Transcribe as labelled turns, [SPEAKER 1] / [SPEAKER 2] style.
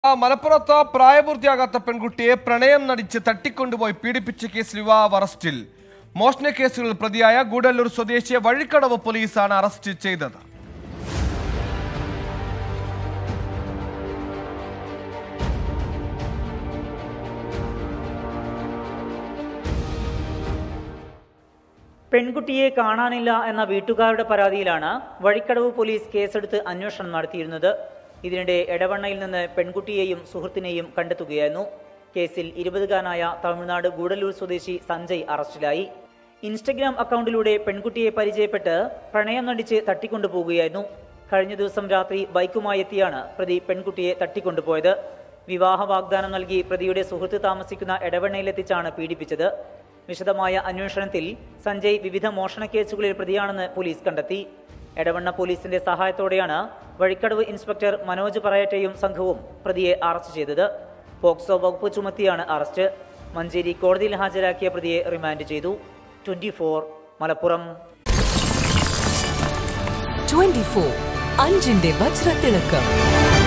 [SPEAKER 1] ആ, മലപ്പുറത്ത് പ്രായപൂർത്തിയാകാത്ത പെൺകുട്ടിയെ പ്രണയം നടിച്ച് തട്ടിക്കൊണ്ടുപോയി പീഡിപ്പിച്ച കേസിൽ യുവാവ് അറസ്റ്റിൽ മോഷണ കേസുകളിൽ പ്രതിയായ ഗൂഡല്ലൂർ സ്വദേശിയെ വഴിക്കടവ് പോലീസാണ് അറസ്റ്റ് ചെയ്തത്
[SPEAKER 2] പെൺകുട്ടിയെ കാണാനില്ല എന്ന വീട്ടുകാരുടെ പരാതിയിലാണ് വഴിക്കടവ് പോലീസ് കേസെടുത്ത് അന്വേഷണം നടത്തിയിരുന്നത് ഇതിനിടെ എടവണ്ണയിൽ നിന്ന് പെൺകുട്ടിയെയും സുഹൃത്തിനെയും കണ്ടെത്തുകയായിരുന്നു കേസിൽ ഇരുപതുകാരനായ തമിഴ്നാട് ഗൂഡല്ലൂർ സ്വദേശി സഞ്ജയ് അറസ്റ്റിലായി ഇൻസ്റ്റഗ്രാം അക്കൗണ്ടിലൂടെ പെൺകുട്ടിയെ പരിചയപ്പെട്ട് പ്രണയം നടിച്ച് തട്ടിക്കൊണ്ടുപോകുകയായിരുന്നു കഴിഞ്ഞ ദിവസം രാത്രി ബൈക്കുമായി എത്തിയാണ് പ്രതി പെൺകുട്ടിയെ തട്ടിക്കൊണ്ടുപോയത് വിവാഹ വാഗ്ദാനം നൽകി പ്രതിയുടെ സുഹൃത്ത് താമസിക്കുന്ന എടവണ്ണയിലെത്തിച്ചാണ് പീഡിപ്പിച്ചത് വിശദമായ അന്വേഷണത്തിൽ സഞ്ജയ് വിവിധ മോഷണ കേസുകളിൽ പ്രതിയാണെന്ന് പോലീസ് കണ്ടെത്തി എടവണ്ണ പോലീസിന്റെ സഹായത്തോടെയാണ് വഴിക്കടവ് ഇൻസ്പെക്ടർ മനോജ് പറയറ്റയും സംഘവും പ്രതിയെ അറസ്റ്റ് ചെയ്തത് പോക്സോ വകുപ്പ് ചുമത്തിയാണ് അറസ്റ്റ് മഞ്ചേരി കോടതിയിൽ ഹാജരാക്കിയ പ്രതിയെ റിമാൻഡ് ചെയ്തു ട്വന്റി മലപ്പുറം
[SPEAKER 3] 24 അഞ്ചിന്റെ വജ്രത്തിളക്കം